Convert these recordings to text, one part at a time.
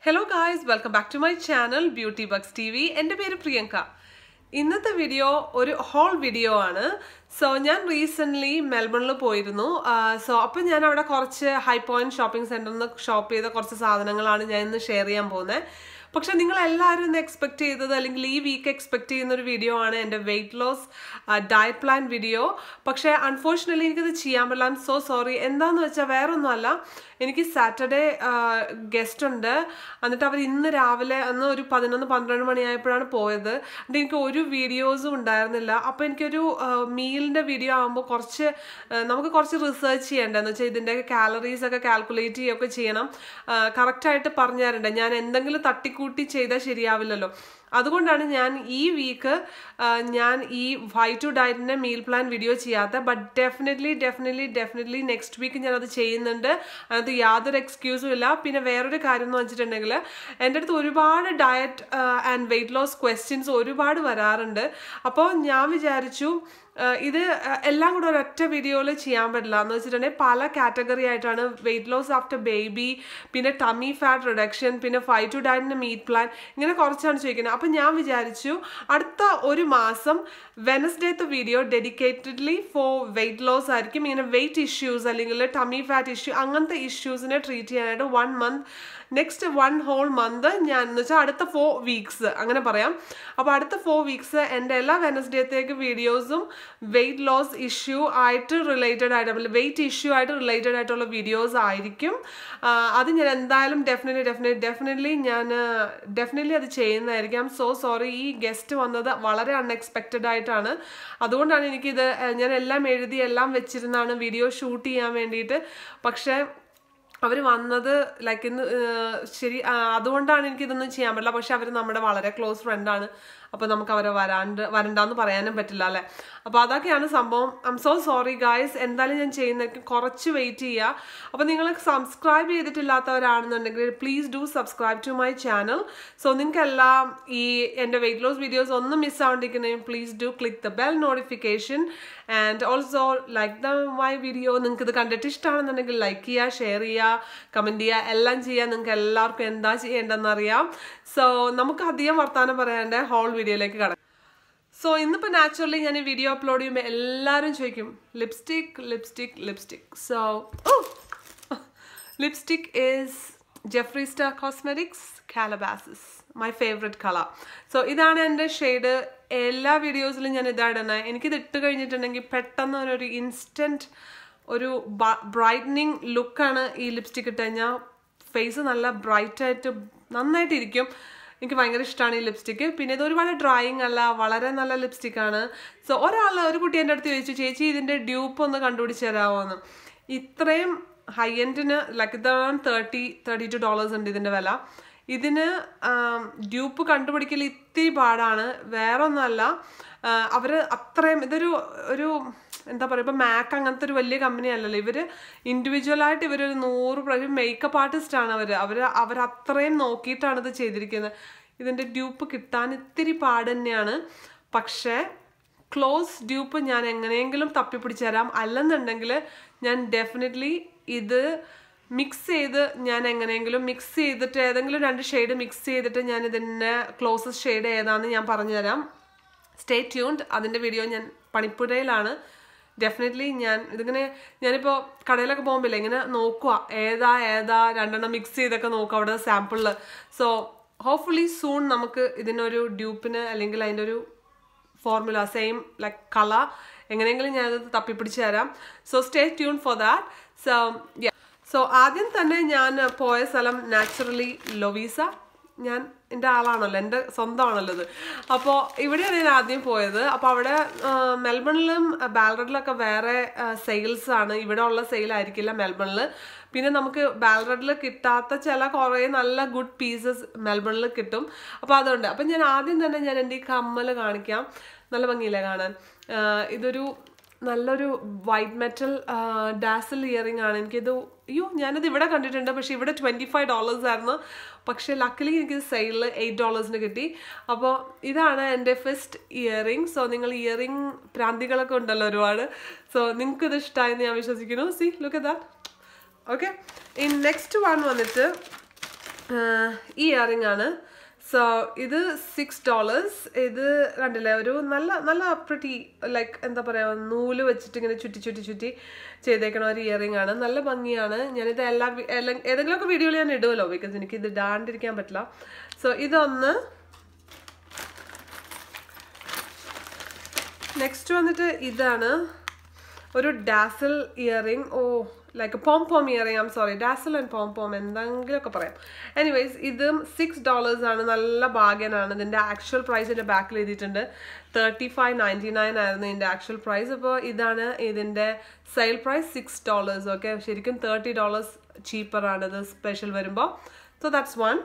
Hello guys welcome back to my channel beauty bucks T V എൻ്റെ പേര് പ്രിയങ്ക ഇന്നത്തെ video ഒരു ഹോൾ വീഡിയോ ആണ് സോ ഞാൻ റീസെൻ്റ്ലി മെൽബണിൽ പോയിരുന്നു സോ അപ്പം ഞാൻ അവിടെ കുറച്ച് ഹൈ പോയിന്റ് ഷോപ്പിംഗ് സെൻറ്ററിൽ നിന്ന് ഷോപ്പ് ചെയ്ത കുറച്ച് സാധനങ്ങളാണ് ഞാൻ ഇന്ന് ഷെയർ ചെയ്യാൻ പോകുന്നത് പക്ഷെ നിങ്ങൾ എല്ലാവരും ഇന്ന് എക്സ്പെക്ട് ചെയ്തത് അല്ലെങ്കിൽ ഈ വീക്ക് എക്സ്പെക്ട് ചെയ്യുന്ന ഒരു വീഡിയോ ആണ് എൻ്റെ weight loss diet plan video പക്ഷേ അൺഫോർച്ചുനേറ്റ്ലി എനിക്കത് ചെയ്യാൻ പറ്റില്ല ഐ എം സോ സോറി എന്താന്ന് വെച്ചാൽ വേറൊന്നുമല്ല എനിക്ക് സാറ്റർഡേ ഗസ്റ്റ് ഉണ്ട് എന്നിട്ട് അവർ ഇന്ന് രാവിലെ അന്ന് ഒരു പതിനൊന്ന് പന്ത്രണ്ട് മണിയായപ്പോഴാണ് പോയത് എന്നിട്ട് എനിക്ക് ഒരു വീഡിയോസും ഉണ്ടായിരുന്നില്ല അപ്പോൾ എനിക്കൊരു മീലിൻ്റെ വീഡിയോ ആകുമ്പോൾ കുറച്ച് നമുക്ക് കുറച്ച് റിസർച്ച് ചെയ്യേണ്ടത് എന്ന് വെച്ചാൽ ഇതിൻ്റെ കാലറീസ് ഒക്കെ കാൽക്കുലേറ്റ് ചെയ്യുകയൊക്കെ ചെയ്യണം കറക്റ്റായിട്ട് പറഞ്ഞു തരണ്ടേ ഞാൻ എന്തെങ്കിലും തട്ടിക്കൂട്ടി ചെയ്താൽ ശരിയാവില്ലല്ലോ അതുകൊണ്ടാണ് ഞാൻ ഈ വീക്ക് ഞാൻ ഈ ഫൈവ് ടു ഡയറ്റിൻ്റെ മീൽ പ്ലാൻ വീഡിയോ ചെയ്യാത്ത but definitely definitely definitely next week ഞാനത് ചെയ്യുന്നുണ്ട് അതിനകത്ത് യാതൊരു എക്സ്ക്യൂസും ഇല്ല പിന്നെ വേറൊരു കാര്യം എന്ന് വെച്ചിട്ടുണ്ടെങ്കിൽ എൻ്റെ അടുത്ത് ഒരുപാട് diet and weight loss questions ഒരുപാട് വരാറുണ്ട് അപ്പോൾ ഞാൻ വിചാരിച്ചു ഇത് എല്ലാം കൂടെ ഒരൊറ്റ വീഡിയോയിൽ ചെയ്യാൻ പറ്റില്ല എന്ന് വെച്ചിട്ടുണ്ടെങ്കിൽ പല കാറ്റഗറി ആയിട്ടാണ് വെയിറ്റ് ലോസ് ആഫ്റ്റർ ബേബി പിന്നെ ടമ്മി ഫാറ്റ് റിഡക്ഷൻ പിന്നെ ഫൈവ് ടു ഡയറ്റിൻ്റെ മീറ്റ് പ്ലാൻ ഇങ്ങനെ കുറച്ചാണ് ചോദിക്കുന്നത് അപ്പം ഞാൻ വിചാരിച്ചു അടുത്ത ഒരു മാസം വെനസ്ഡേത്തെ video dedicatedly for weight loss ആയിരിക്കും ഇങ്ങനെ വെയിറ്റ് ഇഷ്യൂസ് അല്ലെങ്കിൽ ടമ്മി ഫാറ്റ് ഇഷ്യൂ അങ്ങനത്തെ ഇഷ്യൂസിനെ ട്രീറ്റ് ചെയ്യാനായിട്ട് one month next one whole month ഞാൻ എന്ന് വെച്ചാൽ അടുത്ത ഫോർ വീക്സ് അങ്ങനെ പറയാം അപ്പോൾ അടുത്ത ഫോർ വീക്സ് എൻ്റെ എല്ലാ വെനസ്ഡേത്തേക്ക് വീഡിയോസും വെയിറ്റ് ലോസ് ഇഷ്യൂ ആയിട്ട് റിലേറ്റഡ് ആയിട്ട് വെയിറ്റ് ഇഷ്യൂ ആയിട്ട് റിലേറ്റഡ് ആയിട്ടുള്ള വീഡിയോസ് ആയിരിക്കും അത് ഞാൻ എന്തായാലും ഡെഫിനറ്റ്ലി ഡെഫിനറ്റ്ലി ഡെഫിനറ്റ്ലി ഞാൻ ഡെഫിനറ്റ്ലി അത് ചെയ്യുന്നതായിരിക്കും സോ സോറി ഈ ഗസ്റ്റ് വന്നത് വളരെ അൺഎക്സ്പെക്റ്റഡ് ആയിട്ടാണ് അതുകൊണ്ടാണ് എനിക്കിത് ഞാൻ എല്ലാം എഴുതി എല്ലാം വെച്ചിരുന്നാണ് വീഡിയോ ഷൂട്ട് ചെയ്യാൻ വേണ്ടിയിട്ട് പക്ഷേ അവർ വന്നത് ലൈക്ക് ഇന്ന് ശരി അതുകൊണ്ടാണ് എനിക്ക് ഇതൊന്നും ചെയ്യാൻ പറ്റില്ല പക്ഷെ അവർ നമ്മുടെ വളരെ ക്ലോസ് ഫ്രണ്ടാണ് അപ്പോൾ നമുക്ക് അവരെ വരാണ്ട് വരണ്ടെന്ന് പറയാനും പറ്റില്ല അല്ലേ അപ്പോൾ അതൊക്കെയാണ് സംഭവം I'm so sorry guys എന്തായാലും ഞാൻ ചെയ്യുന്നതായിരിക്കും കുറച്ച് വെയിറ്റ് ചെയ്യുക അപ്പോൾ നിങ്ങൾ സബ്സ്ക്രൈബ് ചെയ്തിട്ടില്ലാത്തവരാണെന്നുണ്ടെങ്കിൽ please do subscribe to my channel so നിങ്ങൾക്കെല്ലാം ഈ എൻ്റെ വെയിറ്റ് ലോസ് വീഡിയോസ് ഒന്നും മിസ് ആവാണ്ടിരിക്കണമെങ്കിൽ please do click the bell notification and also like the my video നിങ്ങൾക്ക് ഇത് കണ്ടിട്ട് ഇഷ്ടമാണെന്നുണ്ടെങ്കിൽ ലൈക്ക് ചെയ്യുക ഷെയർ ചെയ്യുക കമൻറ്റ് ചെയ്യുക എല്ലാം ചെയ്യുക നിങ്ങൾക്ക് എല്ലാവർക്കും എന്താ ചെയ്യേണ്ടതെന്ന് അറിയാം സോ നമുക്ക് അധികം വർത്തമാനം പറയാണ്ട് ഹോൾ വീഡിയോയിലേക്ക് കടക്കാം സോ ഇന്നിപ്പോൾ നാച്ചുറലി ഞാൻ ഈ വീഡിയോ അപ്ലോഡ് ചെയ്യുമ്പോൾ എല്ലാവരും ചോദിക്കും lipstick lipstick lipstick so lipstick is Jeffree Star cosmetics Calabasas my favourite colour so ഇതാണ് എൻ്റെ ഷെയ്ഡ് എല്ലാ വീഡിയോസിലും ഞാൻ ഇതായിടുന്നത് എനിക്കിത് ഇട്ട് കഴിഞ്ഞിട്ടുണ്ടെങ്കിൽ പെട്ടെന്ന് ഒരു ഇൻസ്റ്റൻറ്റ് ഒരു ബ്രൈറ്റനിങ് ലുക്കാണ് ഈ ലിപ്സ്റ്റിക് ഇട്ട് കഴിഞ്ഞാൽ ഫേസ് നല്ല ബ്രൈറ്റായിട്ട് നന്നായിട്ടിരിക്കും എനിക്ക് ഭയങ്കര ഇഷ്ടമാണ് ഈ ലിപ്സ്റ്റിക്ക് പിന്നെ ഇത് ഒരുപാട് ഡ്രോയിങ് അല്ല വളരെ നല്ല ലിപ്സ്റ്റിക്കാണ് സോ ഒരാൾ ഒരു കുട്ടി എൻ്റെ അടുത്ത് ചോദിച്ചു ചേച്ചി ഇതിൻ്റെ ഡ്യൂപ്പ് ഒന്ന് കണ്ടുപിടിച്ച് തരാമോ എന്ന് ഇത്രയും ഹൈ എൻഡിന് ലൈക്ക് ഇതാണ് തേർട്ടി തേർട്ടി ടു ഡോളേഴ്സ് ഉണ്ട് ഇതിൻ്റെ വില ഇതിന് ഡ്യൂപ്പ് കണ്ടുപിടിക്കൽ ഇത്തിരി പാടാണ് വേറെ ഒന്നുമല്ല അവർ അത്രയും ഇതൊരു ഒരു എന്താ പറയുക ഇപ്പം മാക്ക് അങ്ങനത്തെ ഒരു വലിയ കമ്പനി അല്ലല്ലോ ഇവർ ഇൻഡിവിജ്വലായിട്ട് ഇവരൊരു നൂറ് പ്രാവശ്യം മേക്കപ്പ് ആർട്ടിസ്റ്റ് ആണ് അവർ അവർ അവർ അത്രയും നോക്കിയിട്ടാണ് ഇത് ചെയ്തിരിക്കുന്നത് ഇതിൻ്റെ ഡ്യൂപ്പ് കിട്ടാൻ ഇത്തിരി പാട് തന്നെയാണ് പക്ഷേ ക്ലോസ് ഡ്യൂപ്പ് ഞാൻ എങ്ങനെയെങ്കിലും തപ്പിപ്പിടിച്ച് തരാം അല്ലെന്നുണ്ടെങ്കിൽ ഞാൻ ഡെഫിനറ്റ്ലി ഇത് മിക്സ് ചെയ്ത് ഞാൻ എങ്ങനെയെങ്കിലും മിക്സ് ചെയ്തിട്ട് ഏതെങ്കിലും രണ്ട് ഷെയ്ഡ് മിക്സ് ചെയ്തിട്ട് ഞാൻ ഇതിൻ്റെ ക്ലോസസ്റ്റ് ഷെയ്ഡ് ഏതാണെന്ന് ഞാൻ പറഞ്ഞുതരാം സ്റ്റേ ട്യൂൺഡ് അതിൻ്റെ വീഡിയോ ഞാൻ പണിപ്പുരയിലാണ് ഡെഫിനറ്റ്ലി ഞാൻ ഇതിങ്ങനെ ഞാനിപ്പോൾ കടയിലൊക്കെ പോകുമ്പോൾ ഇങ്ങനെ നോക്കുക ഏതാ ഏതാ രണ്ടെണ്ണം മിക്സ് ചെയ്തൊക്കെ നോക്കുക അവിടെ സാമ്പിളിൽ സോ ഹോപ്പ്ഫുള്ളി സൂൺ നമുക്ക് ഇതിനൊരു ഡ്യൂപ്പിന് അല്ലെങ്കിൽ അതിൻ്റെ ഒരു ഫോർമുല സെയിം ലൈക്ക് കളർ എങ്ങനെയെങ്കിലും ഞാനത് തപ്പിപ്പിടിച്ച് തരാം so stay tune for that so so ആദ്യം തന്നെ ഞാൻ പോയ സ്ഥലം നാച്ചുറലി ലൊവീസ ഞാൻ എൻ്റെ ആളാണല്ലോ എൻ്റെ സ്വന്തമാണല്ലോ ഇത് അപ്പോൾ ഇവിടെയാണ് ഞാൻ ആദ്യം പോയത് അപ്പോൾ അവിടെ മെൽബണിലും ബാൽറഡിലൊക്കെ വേറെ സെയിൽസ് ആണ് ഇവിടെ ഉള്ള സെയിൽ ആയിരിക്കില്ല മെൽബണിൽ പിന്നെ നമുക്ക് ബാൽറഡിൽ കിട്ടാത്ത ചില കുറേ നല്ല ഗുഡ് പീസസ് മെൽബണിൽ കിട്ടും അപ്പോൾ അതുകൊണ്ട് അപ്പം ഞാൻ ആദ്യം തന്നെ ഞാൻ എൻ്റെ ഈ കമ്മൽ കാണിക്കാം നല്ല ഭംഗിയില്ലേ കാണാൻ ഇതൊരു നല്ലൊരു വൈറ്റ് മെറ്റൽ ഡാസിൽ ഇയറിംഗ് ആണ് എനിക്കിത് അയ്യോ ഞാനത് ഇവിടെ കണ്ടിട്ടുണ്ട് പക്ഷെ ഇവിടെ ട്വൻറ്റി ഫൈവ് ഡോളേഴ്സ് ആയിരുന്നു പക്ഷെ ലക്കിലി എനിക്ക് സെയിലിൽ എയ്റ്റ് ഡോളേഴ്സിന് കിട്ടി അപ്പോൾ ഇതാണ് എൻ്റെ ഫസ്റ്റ് ഇയറിംഗ് സോ നിങ്ങൾ ഇയറിംഗ് പ്രാന്തികളൊക്കെ ഉണ്ടല്ലോ ഒരുപാട് സോ നിങ്ങൾക്ക് ഇത് ഇഷ്ടമായെന്ന് ഞാൻ വിശ്വസിക്കുന്നു see look that okay in next one വന്നിട്ട് ഈ ഇയറിംഗ് ആണ് സോ ഇത് സിക്സ് ഡോളേഴ്സ് ഇത് കണ്ടില്ലേ ഒരു നല്ല നല്ല പ്രിറ്റി ലൈക്ക് എന്താ പറയുക നൂല് വെച്ചിട്ട് ഇങ്ങനെ ചുറ്റി ചുറ്റി ചുറ്റി ചെയ്തേക്കണ ഒരു ഇയറിംഗ് ആണ് നല്ല ഭംഗിയാണ് ഞാനിത് എല്ലാ വി- എല്ലാ- ഏതെങ്കിലുമൊക്കെ വീഡിയോയിൽ ഞാൻ ഇടുമല്ലോ ബിക്കോസ് എനിക്ക് ഇത് ഇടാണ്ടിരിക്കാൻ പറ്റില്ല സോ ഇതൊന്ന് നെക്സ്റ്റ് വന്നിട്ട് ഇതാണ് ഒരു ഡാസിൽ earring oh like pom pom earring I'm sorry dazzle and pom pom എന്തെങ്കിലുമൊക്കെ പറയാം എനിവേസ് ഇതും സിക്സ് ഡോളേഴ്സ് ആണ് നല്ല ബാഗനാണ് ഇതിൻ്റെ ആക്ച്വൽ പ്രൈസ് എൻ്റെ ബാക്കിൽ എഴുതിയിട്ടുണ്ട് തേർട്ടി ഫൈവ് നയൻറ്റി നയൻ ആയിരുന്നു ഇതിൻ്റെ ആക്ച്വൽ പ്രൈസ് അപ്പോൾ ഇതാണ് ഇതിൻ്റെ sale price six dollars okay ശരിക്കും തേർട്ടി ഡോളേഴ്സ് ചീപ്പറാണ് ഇത് സ്പെഷ്യൽ വരുമ്പോൾ so that's one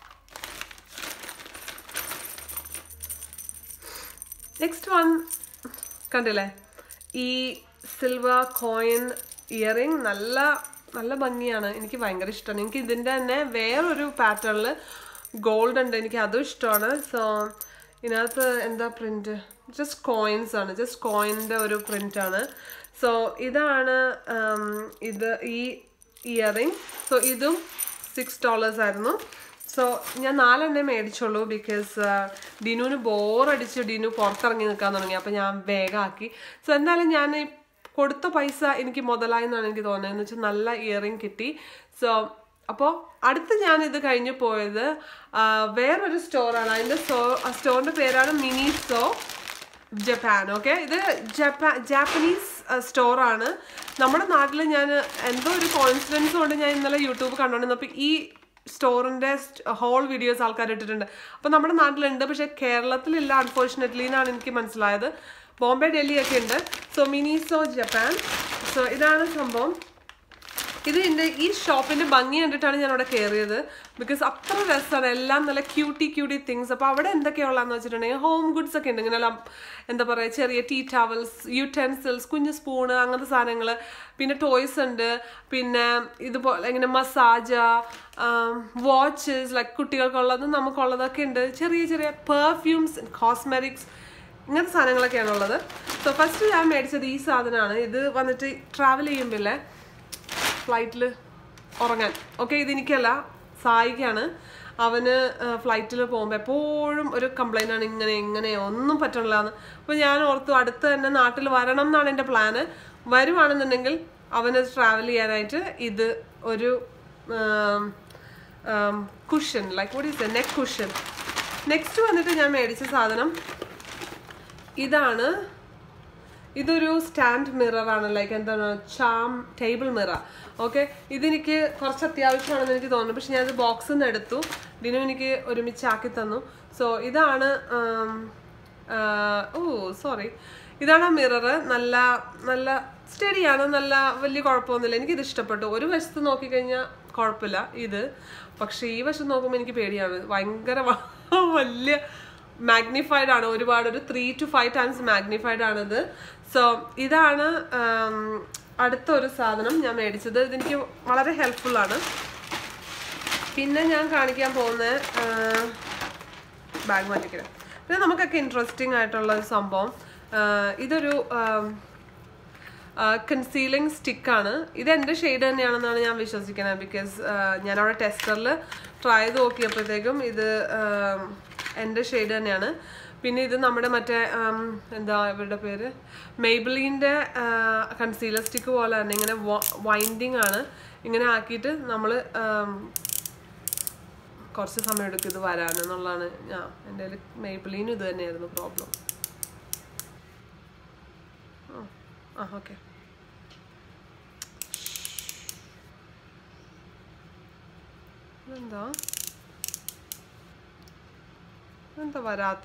next one കണ്ടില്ലേ ഈ സിൽവർ കോയിൻ ഇയറിംഗ് നല്ല നല്ല ഭംഗിയാണ് എനിക്ക് ഭയങ്കര ഇഷ്ടമാണ് എനിക്ക് ഇതിൻ്റെ തന്നെ വേറൊരു പാറ്റേണിൽ ഗോൾഡ് ഉണ്ട് എനിക്ക് അതും ഇഷ്ടമാണ് സോ ഇതിനകത്ത് എന്താ പ്രിന്റ് ജസ്റ്റ് കോയിൻസ് ആണ് ജസ്റ്റ് കോയിൻ്റെ ഒരു പ്രിന്റ് ആണ് സോ ഇതാണ് ഉം, ഇത് ഈ ഇയറിംഗ് സോ ഇതും സിക്സ് ഡോളേഴ്സ് ആയിരുന്നു സോ ഞാൻ നാലെണ്ണേ മേടിച്ചുള്ളൂ ബിക്കോസ് ഡിനുവിന് ബോറടിച്ച് ഡിനു പുറത്തിറങ്ങി നിൽക്കാൻ തുടങ്ങി അപ്പോൾ ഞാൻ വേഗമാക്കി സോ എന്തായാലും ഞാൻ ഈ കൊടുത്ത പൈസ എനിക്ക് മുതലായി എന്നാണ് എനിക്ക് തോന്നുന്നത് എന്ന് വെച്ചാൽ നല്ല ഇയറിംഗ് കിട്ടി സോ അപ്പോൾ അടുത്ത് ഞാൻ ഇത് കഴിഞ്ഞ് പോയത് ആ, വേറൊരു സ്റ്റോറാണ് അതിൻ്റെ സ്റ്റോ സ്റ്റോറിൻ്റെ പേരാണ് മിനിസോ ജപ്പാൻ ഓക്കെ ഇത് ജപ്പാൻ ജാപ്പനീസ് സ്റ്റോറാണ് നമ്മുടെ നാട്ടിൽ ഞാൻ എന്തോ ഒരു കോൺഫിഡൻസ് കൊണ്ട് ഞാൻ ഇന്നലെ യൂട്യൂബ് കണ്ടുകൊണ്ടിരുന്നപ്പോൾ ഈ സ്റ്റോറിൻ്റെ ഹോൾ വീഡിയോസ് ആൾക്കാർ ഇട്ടിട്ടുണ്ട് അപ്പോൾ നമ്മുടെ നാട്ടിലുണ്ട് പക്ഷേ കേരളത്തിലില്ല അൺഫോർച്ചുനേറ്റ്ലി എന്നാണ് എനിക്ക് മനസ്സിലായത് ബോംബെ ഡൽഹി ഒക്കെ ഉണ്ട് സോ മിനിസോ ജപ്പാൻ സോ ഇതാണ് സംഭവം ഇത് എൻ്റെ ഈ ഷോപ്പിന്റെ ഭംഗി കണ്ടിട്ടാണ് ഞാൻ അവിടെ കയറിയത് ബിക്കോസ് അത്ര രസമാണ് എല്ലാം നല്ല ക്യൂട്ടി ക്യൂട്ടി തിങ്സ് അപ്പോൾ അവിടെ എന്തൊക്കെയുള്ളതെന്ന് വെച്ചിട്ടുണ്ടെങ്കിൽ ഹോം ഗുഡ്സ് ഒക്കെ ഉണ്ട് ഇങ്ങനെ എല്ലാം എന്താ പറയുക ചെറിയ ടീ ടവൽസ് യൂടെൻസിൽസ് കുഞ്ഞു സ്പൂണ് അങ്ങനത്തെ സാധനങ്ങൾ പിന്നെ ടോയ്സ് ഉണ്ട് പിന്നെ ഇതുപോലെ ഇങ്ങനെ മസാജ വാച്ചസ് ലൈക്ക് കുട്ടികൾക്കുള്ളതും നമുക്കുള്ളതൊക്കെ ഉണ്ട് ചെറിയ ചെറിയ പെർഫ്യൂംസ് കോസ്മെറ്റിക്സ് ഇങ്ങനത്തെ സാധനങ്ങളൊക്കെയാണ് ഉള്ളത് സോ ഫസ്റ്റ് ഞാൻ മേടിച്ചത് ഈ സാധനമാണ് ഇത് വന്നിട്ട് ട്രാവൽ ചെയ്യുമ്പില്ലേ ഫ്ലൈറ്റിൽ ഉറങ്ങാൻ ഓക്കെ ഇതെനിക്കല്ല സായിക്കാണ് അവന് ഫ്ലൈറ്റിൽ പോകുമ്പോൾ എപ്പോഴും ഒരു കംപ്ലൈൻ്റ് ആണ് ഇങ്ങനെ ഇങ്ങനെ ഒന്നും പറ്റണില്ല എന്ന് അപ്പോൾ ഞാൻ ഓർത്തു അടുത്ത് തന്നെ നാട്ടിൽ വരണം എന്നാണ് എൻ്റെ പ്ലാന് വരുവാണെന്നുണ്ടെങ്കിൽ അവന് ട്രാവൽ ചെയ്യാനായിട്ട് ഇത് ഒരു cushion like what is neck cushion next വന്നിട്ട് ഞാൻ മേടിച്ച സാധനം ഇതാണ് ഇതൊരു സ്റ്റാൻഡ് മിറർ ആണ് ലൈക്ക് എന്താണ് ചാം ടേബിൾ മിറർ ഓക്കെ ഇതെനിക്ക് കുറച്ച് അത്യാവശ്യമാണെന്ന് എനിക്ക് തോന്നുന്നു പക്ഷെ ഞാനത് ബോക്സിൽ നിന്ന് എടുത്തു ഇതിനും എനിക്ക് ഒരുമിച്ച് ആക്കി തന്നു സോ ഇതാണ് ഉം, ആ, ഓ സോറി ഇതാണ് ആ മിറർ നല്ല നല്ല സ്റ്റഡിയാണ് നല്ല വലിയ കുഴപ്പമൊന്നുമില്ല എനിക്കിത് ഇഷ്ടപ്പെട്ടു ഒരു വശത്ത് നോക്കിക്കഴിഞ്ഞാൽ കുഴപ്പമില്ല ഇത് പക്ഷെ ഈ വശം നോക്കുമ്പോൾ എനിക്ക് പേടിയാണ് ഭയങ്കര വ- വലിയ മാഗ്നിഫൈഡ് ആണ് ഒരുപാട് ഒരു three two five times magnified ആണിത് സോ ഇതാണ് ഉം, അടുത്ത ഒരു സാധനം ഞാൻ മേടിച്ചത് ഇതെനിക്ക് വളരെ ഹെൽപ്ഫുൾ ആണ് പിന്നെ ഞാൻ കാണിക്കാൻ പോകുന്ന ബാഗ് മാറ്റിക്കണം പിന്നെ നമുക്കൊക്കെ ഇൻട്രസ്റ്റിംഗ് ആയിട്ടുള്ള ഒരു സംഭവം ആ, ഇതൊരു കൺസീലിംഗ് സ്റ്റിക്കാണ് ഇത് എൻ്റെ ഷെയ്ഡ് തന്നെയാണെന്നാണ് ഞാൻ വിശ്വസിക്കുന്നത് ബിക്കോസ് ഞാൻ അവിടെ ടെസ്റ്ററിൽ ട്രൈ ചെയ്ത് നോക്കിയപ്പോഴത്തേക്കും ഇത് ആം, എൻ്റെ ഷെയ്ഡ് തന്നെയാണ് പിന്നെ ഇത് നമ്മുടെ മറ്റേ ആം, എന്താ ഇവരുടെ പേര് മെയ്ബിളിൻ്റെ കൺസീലർ സ്റ്റിക്ക് പോലെ തന്നെ ഇങ്ങനെ വൈൻഡിങ് ആണ് ഇങ്ങനെ ആക്കിയിട്ട് നമ്മൾ കുറച്ച് സമയം എടുക്കും ഇത് വരാൻ എന്നുള്ളതാണ് ഞാൻ എൻ്റെ മെയ്ബിളിനും ഇത് തന്നെയായിരുന്നു പ്രോബ്ലം ആ ഓക്കെ എന്താ എന്താ വരാത്ത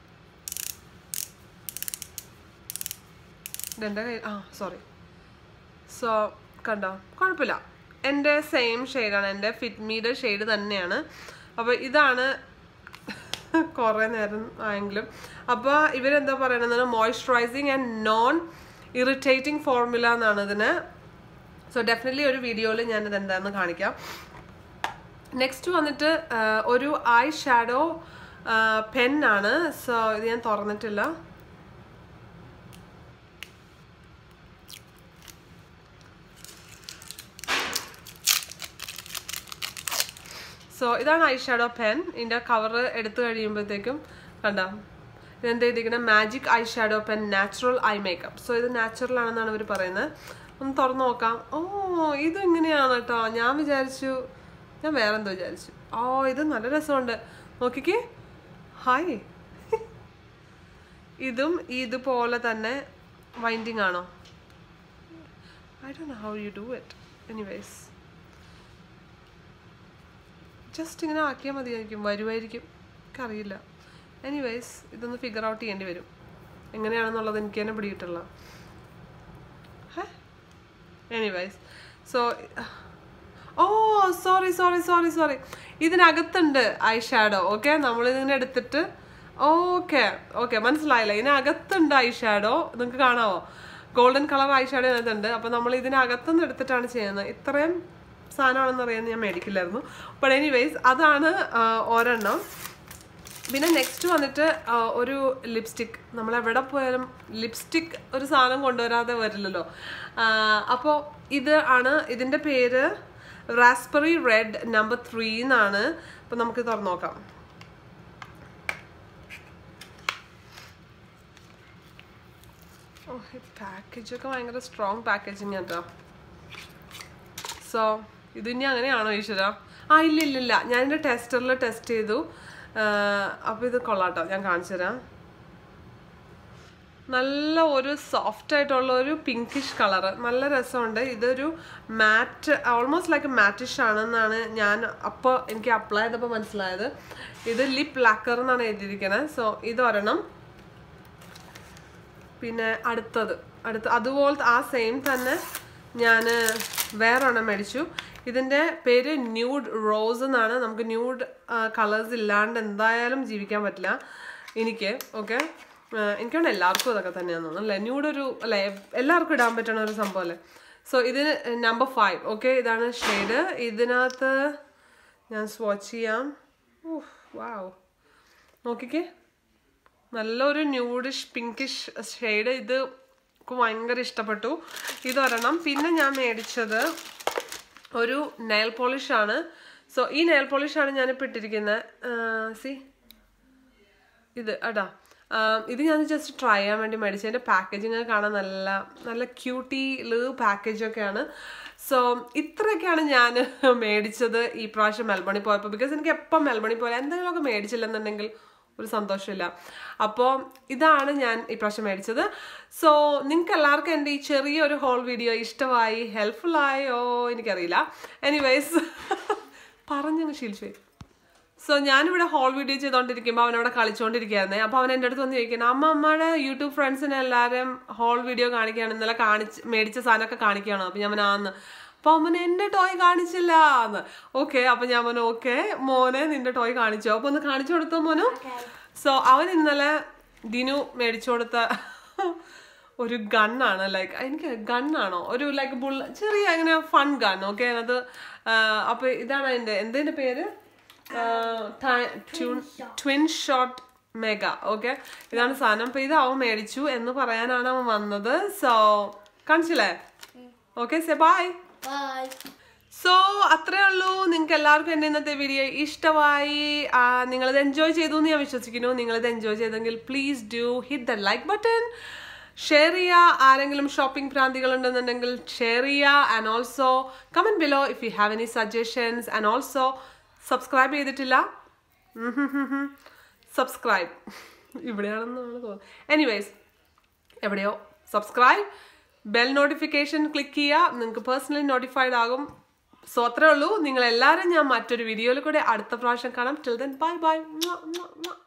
ഇതെൻ്റെ കയ്യിൽ ആ സോറി സോ കണ്ടോ കുഴപ്പമില്ല എൻ്റെ സെയിം ഷെയ്ഡാണ് എൻ്റെ ഫിറ്റ്മീയുടെ ഷെയ്ഡ് തന്നെയാണ് അപ്പോൾ ഇതാണ് കുറേ നേരം ആയെങ്കിലും അപ്പോൾ ഇവരെന്താ പറയണത് moisturising and non irritating formula എന്നാണ് ഇതിന് സോ ഡെഫിനറ്റ്ലി ഒരു വീഡിയോയിൽ ഞാനിത് എന്താണെന്ന് കാണിക്കാം നെക്സ്റ്റ് വന്നിട്ട് ആ, ഒരു ഐ ഷാഡോ പെന്നാണ് സോ ഇത് ഞാൻ തുറന്നിട്ടില്ല സോ സോ ഇതാണ് ഐ ഷാഡോ പെൻ ഇതിൻ്റെ കവർ എടുത്തു കഴിയുമ്പോഴത്തേക്കും കണ്ടോ ഇതെന്താ എഴുതിയിരിക്കുന്നത് magic eye shadow pen natural eye makeup so ഇത് നാച്ചുറൽ ആണെന്നാണ് ഇവർ പറയുന്നത് ഒന്ന് തുറന്നു നോക്കാം ഓ ഇത് ഇങ്ങനെയാണ് കേട്ടോ ഞാൻ വിചാരിച്ചു ഞാൻ വേറെന്തോ വിചാരിച്ചു ഓ ഇത് നല്ല രസമുണ്ട് നോക്കിക്കേ ഹായ് ഇതും ഇതുപോലെ തന്നെ വൈൻഡിങ് ആണോ ഐ ഡോ know how you do it anyways just ഇങ്ങനെ ആക്കിയാൽ മതിയായിരിക്കും വരുമായിരിക്കും എനിക്കറിയില്ല എനിവേസ് ഇതൊന്ന് ഫിഗർ ഔട്ട് ചെയ്യേണ്ടി വരും എങ്ങനെയാണെന്നുള്ളത് എനിക്ക് തന്നെ പിടിയിട്ടില്ല anyways so oh sorry sorry sorry sorry ഇതിനകത്തുണ്ട് ഐ ഷാഡോ ഓക്കെ നമ്മളിതിങ്ങനെ എടുത്തിട്ട് ഓക്കെ ഓക്കെ മനസ്സിലായില്ല ഇതിനകത്തുണ്ട് ഐ ഷാഡോ നിങ്ങൾക്ക് കാണാവോ ഗോൾഡൻ കളർ ഐ ഷാഡോ ഇതിനകത്തുണ്ട് അപ്പോൾ നമ്മൾ ഇതിനകത്തുനിന്ന് എടുത്തിട്ടാണ് ചെയ്യുന്നത് ഇത്രയും സാധനമാണെന്ന് അറിയാൻ ഞാൻ മേടിക്കില്ലായിരുന്നു ബട്ട് എനിവേസ് അതാണ് ആ, ഒരെണ്ണം പിന്നെ നെക്സ്റ്റ് വന്നിട്ട് ആ, ഒരു ലിപ്സ്റ്റിക് നമ്മൾ എവിടെ പോയാലും ലിപ്സ്റ്റിക് ഒരു സാധനം കൊണ്ടുവരാതെ വരില്ലല്ലോ അപ്പോൾ ഇത് ആണ് ഇതിൻ്റെ പേര് റാസ്ബെറി റെഡ് നമ്പർ ത്രീ എന്നാണ് അപ്പം നമുക്ക് തുറന്നു നോക്കാം ഓ ഈ പാക്കേജൊക്കെ ഭയങ്കര സ്ട്രോങ് പാക്കേജിങ് കേട്ടോ സോ ഇത് ഇനി അങ്ങനെയാണോ ഈശ്വര ആ ഇല്ല ഇല്ല ഇല്ല ഞാൻ എൻ്റെ ടെസ്റ്ററിൽ ടെസ്റ്റ് ചെയ്തു അപ്പോൾ ഇത് കൊള്ളാട്ടോ ഞാൻ കാണിച്ചു തരാം നല്ല ഒരു സോഫ്റ്റ് ആയിട്ടുള്ള ഒരു പിങ്കിഷ് കളർ നല്ല രസമുണ്ട് ഇതൊരു മാറ്റ് ഓൾമോസ്റ്റ് ലൈക്ക് മാറ്റിഷ് ആണെന്നാണ് ഞാൻ അപ്പോൾ എനിക്ക് അപ്ലൈ ചെയ്തപ്പോൾ മനസ്സിലായത് ഇത് ലിപ് ലാക്കർ എന്നാണ് എഴുതിയിരിക്കുന്നത് സോ ഇതൊരെണ്ണം പിന്നെ അടുത്തത് അടുത്ത അതുപോലത്തെ ആ സെയിം തന്നെ ഞാൻ വേറെ ഒരെണ്ണം മേടിച്ചു ഇതിൻ്റെ പേര് ന്യൂഡ് റോസ് എന്നാണ് നമുക്ക് ന്യൂഡ് കളേഴ്സ് ഇല്ലാണ്ട് എന്തായാലും ജീവിക്കാൻ പറ്റില്ല എനിക്ക് ഓക്കെ എനിക്കാണ് എല്ലാവർക്കും അതൊക്കെ തന്നെയാണെന്ന് തോന്നുന്നു അല്ലേ ന്യൂഡ് ഒരു അല്ലേ എല്ലാവർക്കും ഇടാൻ പറ്റണ ഒരു സംഭവം അല്ലേ സോ ഇതിന് നമ്പർ ഫൈവ് ഓക്കെ ഇതാണ് ഷെയ്ഡ് ഇതിനകത്ത് ഞാൻ സ്വോച്ച് ചെയ്യാം ഓഹ് വാവ് നോക്കിക്കേ നല്ലൊരു ന്യൂഡിഷ് പിങ്കിഷ് ഷെയ്ഡ് ഇത് എനിക്ക് ഭയങ്കര ഇഷ്ടപ്പെട്ടു ഇതൊരെണ്ണം പിന്നെ ഞാൻ മേടിച്ചത് ഒരു നെയിൽ പോളിഷ് ആണ് സോ ഈ നെയിൽ പോളിഷ് ആണ് ഞാനിപ്പോൾ ഇട്ടിരിക്കുന്നത് സി ഇത് അടാ ഇത് ഞാൻ ജസ്റ്റ് ട്രൈ ചെയ്യാൻ വേണ്ടി മേടിച്ചു അതിൻ്റെ പാക്കേജിങ് കാണാൻ നല്ല നല്ല ക്യൂട്ടി ലീ പാക്കേജൊക്കെയാണ് സോ ഇത്രയൊക്കെയാണ് ഞാൻ മേടിച്ചത് ഈ പ്രാവശ്യം മെൽബണിൽ പോയപ്പോൾ ബിക്കോസ് എനിക്ക് എപ്പം മെൽബണിൽ പോയാൽ എന്തെങ്കിലുമൊക്കെ മേടിച്ചില്ലെന്നുണ്ടെങ്കിൽ ഒരു സന്തോഷമില്ല അപ്പോൾ ഇതാണ് ഞാൻ ഈ പ്രാവശ്യം മേടിച്ചത് സോ നിങ്ങൾക്ക് എല്ലാവർക്കും എൻ്റെ ഈ ചെറിയൊരു ഹോൾ വീഡിയോ ഇഷ്ടമായി ഹെൽപ്ഫുൾ ആയോ എനിക്കറിയില്ല എനിവേസ് പറഞ്ഞങ്ങ് ശീലിച്ചു പോയി സോ ഞാനിവിടെ ഹോൾ വീഡിയോ ചെയ്തുകൊണ്ടിരിക്കുമ്പോൾ അവനവിടെ കളിച്ചുകൊണ്ടിരിക്കുകയായിരുന്നേ അപ്പോൾ അവൻ എൻ്റെ അടുത്ത് വന്ന് ചോദിക്കണം അമ്മ അമ്മയുടെ യൂട്യൂബ് ഫ്രണ്ട്സിനെ എല്ലാവരും ഹോൾ വീഡിയോ കാണിക്കുകയാണ് ഇന്നലെ കാണിച്ച് മേടിച്ച സാധനമൊക്കെ കാണിക്കുകയാണോ അപ്പോൾ ഞാൻ ആന്ന് അപ്പോൾ അവൻ എൻ്റെ ടോയ് കാണിച്ചില്ല എന്ന് ഓക്കെ അപ്പോൾ ഞാൻ മോനെ ഓക്കെ മോനെ നിന്റെ ടോയ് കാണിച്ചു അപ്പോൾ ഒന്ന് കാണിച്ചു കൊടുത്തോ മോനു സോ അവൻ ഇന്നലെ ദിനു മേടിച്ചു കൊടുത്ത ഒരു ഗണ്ണാണ് ലൈക്ക് എനിക്ക് ഗണ്ണാണോ ഒരു ലൈക്ക് ബുള്ള ചെറിയ അങ്ങനെ ഫൺ ഗൺ ഓക്കെ അത് അപ്പോൾ ഇതാണ് അതിൻ്റെ എന്തിൻ്റെ പേര് ട്വിൻ ഷോട്ട് മെഗ ഓക്കെ ഇതാണ് സാധനം അപ്പൊ ഇത് അവൻ മേടിച്ചു എന്ന് പറയാനാണ് അവൻ വന്നത് സോ കാണിച്ചില്ലേ ഓക്കെ സെ ബൈ Bye. സോ അത്രേ ഉള്ളൂ നിങ്ങൾക്ക് എല്ലാവർക്കും എൻ്റെ ഇന്നത്തെ വീഡിയോ ഇഷ്ടമായി ആ, നിങ്ങളിത് എൻജോയ് ചെയ്തു എന്ന് ഞാൻ വിശ്വസിക്കുന്നു നിങ്ങളിത് എൻജോയ് ചെയ്തെങ്കിൽ please do hit the like button share ചെയ്യുക ആരെങ്കിലും ഷോപ്പിംഗ് പ്രാന്തികൾ ഉണ്ടെന്നുണ്ടെങ്കിൽ ഷെയർ ചെയ്യുക and also comment below if you have any suggestions and also subscribe ചെയ്തിട്ടില്ല സബ്സ്ക്രൈബ് ഇവിടെയാണെന്ന് നമ്മൾ തോന്നുന്നു എനിവേസ് എവിടെയോ സബ്സ്ക്രൈബ് ബെൽ നോട്ടിഫിക്കേഷൻ ക്ലിക്ക് ചെയ്യുക നിങ്ങൾക്ക് പേഴ്സണലി നോട്ടിഫൈഡ് ആകും സോ അത്രേ ഉള്ളൂ നിങ്ങൾ എല്ലാവരും ഞാൻ മറ്റൊരു വീഡിയോയിൽ കൂടെ അടുത്ത പ്രാവശ്യം കാണാം ടിൽ ദെൻ ബൈ ബൈ